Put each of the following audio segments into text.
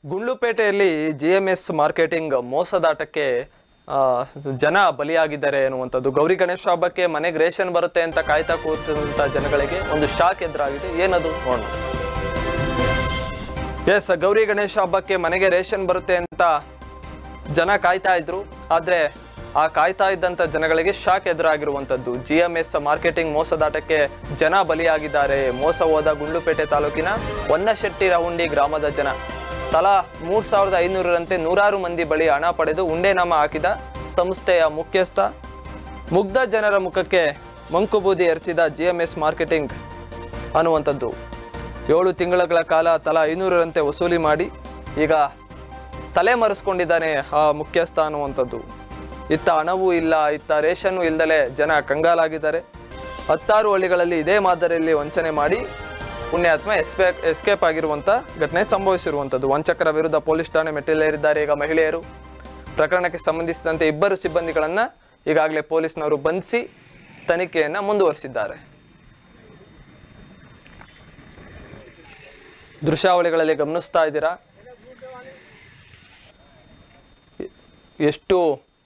ಗುಂಡ್ಲುಪೇಟೆಯಲ್ಲಿ G M S marketing ಮೋಸದಾಟಕ್ಕೆ ಆ, ಜನ ಬಲಿಯಾಗಿದ್ದಾರೆ ಎನ್ನುವಂಥದ್ದು ಗೌರಿ ಗಣೇಶ ಹಬ್ಬಕ್ಕೆ ಮನೆಗೆ ರೇಷನ್ ಬರುತ್ತೆ ಅಂತ ಕಾಯ್ತಾ ಕೂತಿರುವಂಥ ಜನಗಳಿಗೆ ಒಂದು ಶಾಕ್ ಎದುರಾಗಿದೆ ಏನದು ನೋಡೋಣ ಎಸ್ ಗೌರಿ ಗಣೇಶ ಹಬ್ಬಕ್ಕೆ ಮನೆಗೆ ರೇಷನ್ ಬರುತ್ತೆ ಅಂತ ಜನ ಕಾಯ್ತಾ ಇದ್ರು ಆದ್ರೆ ಆ ಕಾಯ್ತಾ ಇದ್ದಂತ ಜನಗಳಿಗೆ ಶಾಕ್ ಎದುರಾಗಿರುವಂತದ್ದು ಜಿ ಎಂ ಎಸ್ ಮಾರ್ಕೆಟಿಂಗ್ ಮೋಸದಾಟಕ್ಕೆ ಜನ ಬಲಿಯಾಗಿದ್ದಾರೆ ಮೋಸ ಹೋದ ಗುಂಡ್ಲುಪೇಟೆ ತಾಲೂಕಿನ ಹೊನ್ನಶೆಟ್ಟಿ ರಹುಂಡಿ ಗ್ರಾಮದ ಜನ ತಲಾ ಮೂರ್ ಸಾವಿರದ ಐನೂರರಂತೆ ನೂರಾರು ಮಂದಿ ಬಳಿ ಹಣ ಪಡೆದು ಉಂಡೆನಾಮ ಹಾಕಿದ ಸಂಸ್ಥೆಯ ಮುಖ್ಯಸ್ಥ ಮುಗ್ಧ ಜನರ ಮುಖಕ್ಕೆ ಮಂಕುಬೂದಿ ಎರಚಿದ ಜಿ ಎಂ ಎಸ್ ಮಾರ್ಕೆಟಿಂಗ್ ಅನ್ನುವಂಥದ್ದು ಏಳು ತಿಂಗಳ ಕಾಲ ತಲಾ ಐನೂರರಂತೆ ವಸೂಲಿ ಮಾಡಿ ಈಗ ತಲೆ ಮರೆಸ್ಕೊಂಡಿದ್ದಾನೆ ಆ ಮುಖ್ಯಸ್ಥ ಅನ್ನುವಂಥದ್ದು ಇತ್ತ ಹಣವೂ ಇಲ್ಲ ಇತ್ತ ರೇಷನ್ನು ಇಲ್ದಲೆ ಜನ ಕಂಗಾಲಾಗಿದ್ದಾರೆ ಹತ್ತಾರು ಹಳ್ಳಿಗಳಲ್ಲಿ ಇದೇ ಮಾದರಿಯಲ್ಲಿ ವಂಚನೆ ಮಾಡಿ ಪುಣ್ಯಾತ್ಮ ಎಸ್ಪೇ ಎಸ್ಕೇಪ್ ಆಗಿರುವಂಥ ಘಟನೆ ಸಂಭವಿಸಿರುವಂಥದ್ದು ವಂಚಕರ ವಿರುದ್ಧ ಪೊಲೀಸ್ ಠಾಣೆ ಮೆಟ್ಟಿಲೇರಿದ್ದಾರೆ ಈಗ ಮಹಿಳೆಯರು ಪ್ರಕರಣಕ್ಕೆ ಸಂಬಂಧಿಸಿದಂತೆ ಇಬ್ಬರು ಸಿಬ್ಬಂದಿಗಳನ್ನು ಈಗಾಗಲೇ ಪೊಲೀಸ್ನವರು ಬಂಧಿಸಿ ತನಿಖೆಯನ್ನು ಮುಂದುವರಿಸಿದ್ದಾರೆ ದೃಶ್ಯಾವಳಿಗಳಲ್ಲಿ ಗಮನಿಸ್ತಾ ಇದ್ದೀರಾ ಎ- ಎಷ್ಟು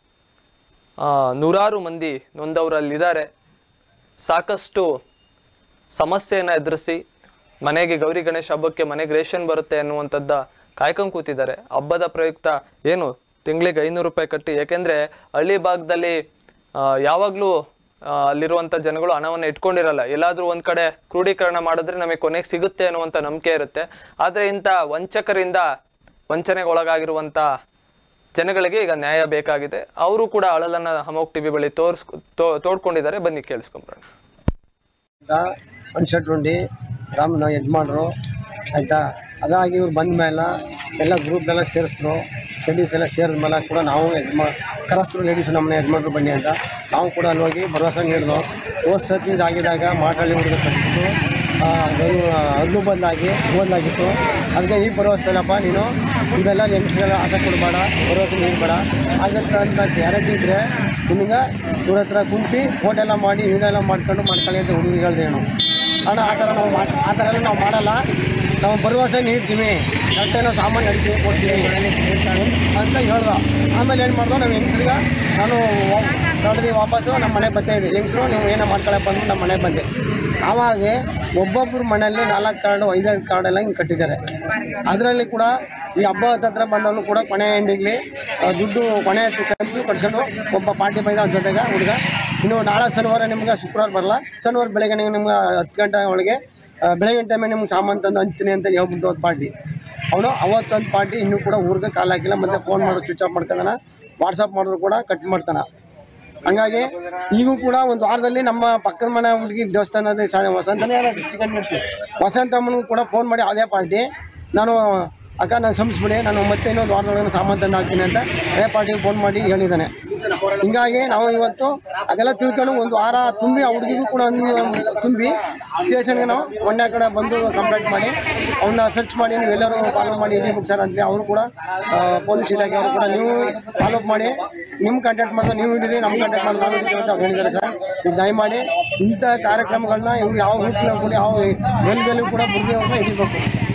ಆ, ನೂರಾರು ಮಂದಿ ನೊಂದವರಲ್ಲಿದ್ದಾರೆ ಸಾಕಷ್ಟು ಸಮಸ್ಯೆಯನ್ನು ಎದುರಿಸಿ ಮನೆಗೆ ಗೌರಿ ಗಣೇಶ ಹಬ್ಬಕ್ಕೆ ಮನೆಗೆ ರೇಷನ್ ಬರುತ್ತೆ ಅನ್ನುವಂಥದ್ದ ಕಾಯ್ಕೊಂಡು ಕೂತಿದ್ದಾರೆ ಹಬ್ಬದ ಪ್ರಯುಕ್ತ ಏನು ತಿಂಗಳಿಗೆ ಐನೂರು ರೂಪಾಯಿ ಕಟ್ಟಿ ಯಾಕೆಂದರೆ ಹಳ್ಳಿ ಭಾಗದಲ್ಲಿ ಆ, ಯಾವಾಗಲೂ ಆ, ಅಲ್ಲಿರುವಂಥ ಜನಗಳು ಹಣವನ್ನು ಇಟ್ಕೊಂಡಿರಲ್ಲ ಎಲ್ಲಾದರೂ ಒಂದು ಕಡೆ ಕ್ರೋಢೀಕರಣ ಮಾಡಿದ್ರೆ ನಮಗೆ ಕೊನೆಗೆ ಸಿಗುತ್ತೆ ಅನ್ನುವಂಥ ನಂಬಿಕೆ ಇರುತ್ತೆ ಆದರೆ ಇಂಥ ವಂಚಕರಿಂದ ವಂಚನೆಗೆ ಒಳಗಾಗಿರುವಂಥ ಜನಗಳಿಗೆ ಈಗ ನ್ಯಾಯ ಬೇಕಾಗಿದೆ ಅವರು ಕೂಡ ಅಳಲನ್ನ ಹಮೋಕ್ ಟಿವಿ ಬಳಿ ತೋರ್ಸ್ ತೋ- ತೋಡ್ಕೊಂಡಿದ್ದಾರೆ ಬನ್ನಿ ಕೇಳಿಸ್ಕೊಂಬರೋಣ ಅಂತ ಒಂದು ಶರ್ಟ್ ಉಂಡಿ ರಾಮನ ಯಜಮಾನ್ರು ಆಯಿತಾ ಅದಾಗಿ ಇವ್ರು ಬಂದ ಮೇಲೆ ಎಲ್ಲ ಗ್ರೂಪ್ನೆಲ್ಲ ಸೇರಿಸಿದ್ರು ಲೇಡೀಸ್ ಎಲ್ಲ ಸೇರಿದ ಮೇಲೆ ಕೂಡ ನಾವು ಯಜಮಾ ಕರೆಸಿದ್ರು ಲೇಡೀಸ್ ನಮ್ಮನೆ ಯಜಮಾನ್ರು ಬನ್ನಿ ಅಂತ ನಾವು ಕೂಡ ಅಲ್ಲಿ ಹೋಗಿ ಭರವಸೆ ನೀಡಿದ್ವು ಹೋದ ಸತಿ ಇದಾಗಿದ್ದಾಗ ಮಾಟಳ್ಳಿ ಹುಡುಗ ಕಟ್ಟಿದ್ದು ಹದ್ದು ಬಂದಾಗಿ ಓದ್ಲಾಗಿತ್ತು ಅದಕ್ಕೆ ಈ ಭರವಸೆ ಇಲ್ಲಪ್ಪ ನೀನು ಇದೆಲ್ಲ ಹೆಂಗಸ್ಗೆಲ್ಲ ಆಸೆ ಕೊಡಬೇಡ ಭರವಸೆ ನೀಡಬೇಡ ಆಗತ್ತೆ ಅಂತ ಗ್ಯಾರಂಟಿ ಇದ್ದರೆ ನಿಮಗೆ ಇವ್ರ ಹತ್ರ ಕುಂತು ಫೋಟೆಲ್ಲ ಮಾಡಿ ಇದೆಲ್ಲ ಮಾಡ್ಕೊಂಡು ಮಾಡ್ಕೊಳ್ಳಿ ಅಂತ ಹುಡುಗಿ ಹೇಳ್ದೇನು ಅಣ್ಣ ಆ ಥರ ನಾವು ಮಾಡಿ ಆ ಥರ ಎಲ್ಲ ನಾವು ಮಾಡಲ್ಲ ನಾವು ಭರವಸೆ ನೀಡ್ತೀವಿ ಕರೆಕ್ಟಾಗಿ ನಾವು ಸಾಮಾನು ನಡಿತೀವಿ ಕೊಡ್ತೀವಿ ಅಂತ ಹೇಳ್ದ ಆಮೇಲೆ ಏನು ಮಾಡ್ದೋ ನಾವು ಹೆಂಗಸ್ರಿಗೆ ನಾನು ನೋಡಿದ್ವಿ ವಾಪಸ್ಸು ನಮ್ಮ ಮನೆಗೆ ಬರ್ತಾ ಇದ್ವಿ ಹೆಂಗಸರು ನೀವು ಏನೋ ಮಾಡ್ಕೊಳಕ್ಕೆ ಬಂದು ನಮ್ಮ ಮನೆಗೆ ಬಂದೆ ಆವಾಗ ಒಬ್ಬೊಬ್ಬರ ಮನೆಯಲ್ಲಿ ನಾಲ್ಕು ಕಾರ್ಡು ಐದೈದು ಕಾರ್ಡೆಲ್ಲ ಹಿಂಗೆ ಕಟ್ಟಿದ್ದಾರೆ ಅದರಲ್ಲಿ ಕೂಡ ಈ ಹಬ್ಬ ಹತ್ರ ಬಂದವನು ಕೂಡ ಕೊನೆ ಎಂಡಿಗ್ಲಿ ಆ, ದುಡ್ಡು ಕೊನೆ ಕಂತು ಕಟ್ಸ್ಕೊಂಡು ಒಬ್ಬ ಪಾರ್ಟಿ ಬೈದ ಅವ್ನ ಜೊತೆಗೆ ಹುಡುಗ ಇನ್ನು ನಾಳೆ ಶನಿವಾರ ನಿಮ್ಗೆ ಶುಕ್ರವಾರ ಬರಲ್ಲ ಶನಿವಾರ ಬೆಳಗ್ಗೆ ನೀವು ನಿಮ್ಗೆ ಹತ್ತು ಗಂಟೆ ಒಳಗೆ ಆ, ಬೆಳಗಿನ ಟೈಮೇ ನಿಮ್ಗೆ ಸಾಮಾನು ತಂದು ಹಂಚ್ತೀನಿ ಅಂತ ಹೇಳ್ಬಿಟ್ಟು ಒಂದು ಪಾರ್ಟಿ ಅವನು ಅವತ್ತೊಂದು ಪಾರ್ಟಿ ಇನ್ನೂ ಕೂಡ ಊರಿಗೆ ಕಾಲು ಹಾಕಿಲ್ಲ ಮತ್ತು ಫೋನ್ ಮಾಡೋದು ಸ್ವಿಚ್ ಆಫ್ ಮಾಡ್ಕೊಂಡಾನ ವಾಟ್ಸಪ್ ಮಾಡಿದ್ರು ಕೂಡ ಕಟ್ ಮಾಡ್ತಾನೆ ಹಂಗಾಗಿ ಈಗೂ ಕೂಡ ಒಂದು ವಾರದಲ್ಲಿ ನಮ್ಮ ಪಕ್ಕದ ಮನೆ ಹುಡುಗಿ ದೇವಸ್ಥಾನದ ಸ- ವಸಂತನೇ ಚಿಕನ್ ಮಾಡ್ತೀವಿ ವಸಂತಮ್ಮನಿಗೂ ಕೂಡ ಫೋನ್ ಮಾಡಿ ಅದೇ ಪಾರ್ಟಿ ನಾನು ಅಕ್ಕ ನಾನು ಸಂಸ್ಬಿಡಿ ನಾನು ಮತ್ತೆ ಇನ್ನೊಂದು ವಾರದೊಳಗೆ ಸಾಮಾನು ತಂದು ಹಾಕ್ತೀನಿ ಅಂತ ಅದೇ ಪಾರ್ಟಿಗೆ ಫೋನ್ ಮಾಡಿ ಹೇಳಿದ್ದಾನೆ ಹಿಂಗಾಗಿ ನಾವು ಇವತ್ತು ಅದೆಲ್ಲ ತಿಳ್ಕೊಂಡು ಒಂದು ವಾರ ತುಂಬಿ ಆ ಹುಡುಗಿಗೂ ಕೂಡ ಒಂದು ತುಂಬಿ ಸ್ಟೇಷನ್ಗೆ ನಾವು ಮೊನ್ನೆ ಕಡೆ ಬಂದು ಕಂಪ್ಲೇಂಟ್ ಮಾಡಿ ಅವನ್ನ ಸರ್ಚ್ ಮಾಡಿ ನೀವು ಎಲ್ಲರೂ ಫಾಲೋ ಮಾಡಿ ಎಲ್ಲಿ ಮುಗಿಸಾರ ಅಂತೇಳಿ ಅವರು ಕೂಡ ಪೊಲೀಸ್ ಇಲಾಖೆ ಅವರು ಕೂಡ ನೀವು ಫಾಲೋ ಮಾಡಿ ನಿಮ್ಮ ಕಾಂಟ್ಯಾಕ್ಟ್ ಮಾಡಿದ್ರೆ ನೀವು ಇದ್ದೀರಿ ನಮ್ಮ ಕಾಂಟ್ಯಾಕ್ಟ್ ಮಾಡಿ ನಾವು ಇದ್ದೀವಿ ಅಂತ ಅವ್ರು ಹೇಳಿದ್ದಾರೆ ಸರ್ ಈಗ ದಯಮಾಡಿ ಇಂಥ ಕಾರ್ಯಕ್ರಮಗಳನ್ನ ಇವ್ರು ಯಾವ ರೂಪದಲ್ಲಿ ಕೂಡ ಯಾವ ಎಲ್ಲಿ ಕೂಡ ಬುದ್ಧಿ ಅವ್ರನ್ನ ಹಿಡಿಬೇಕು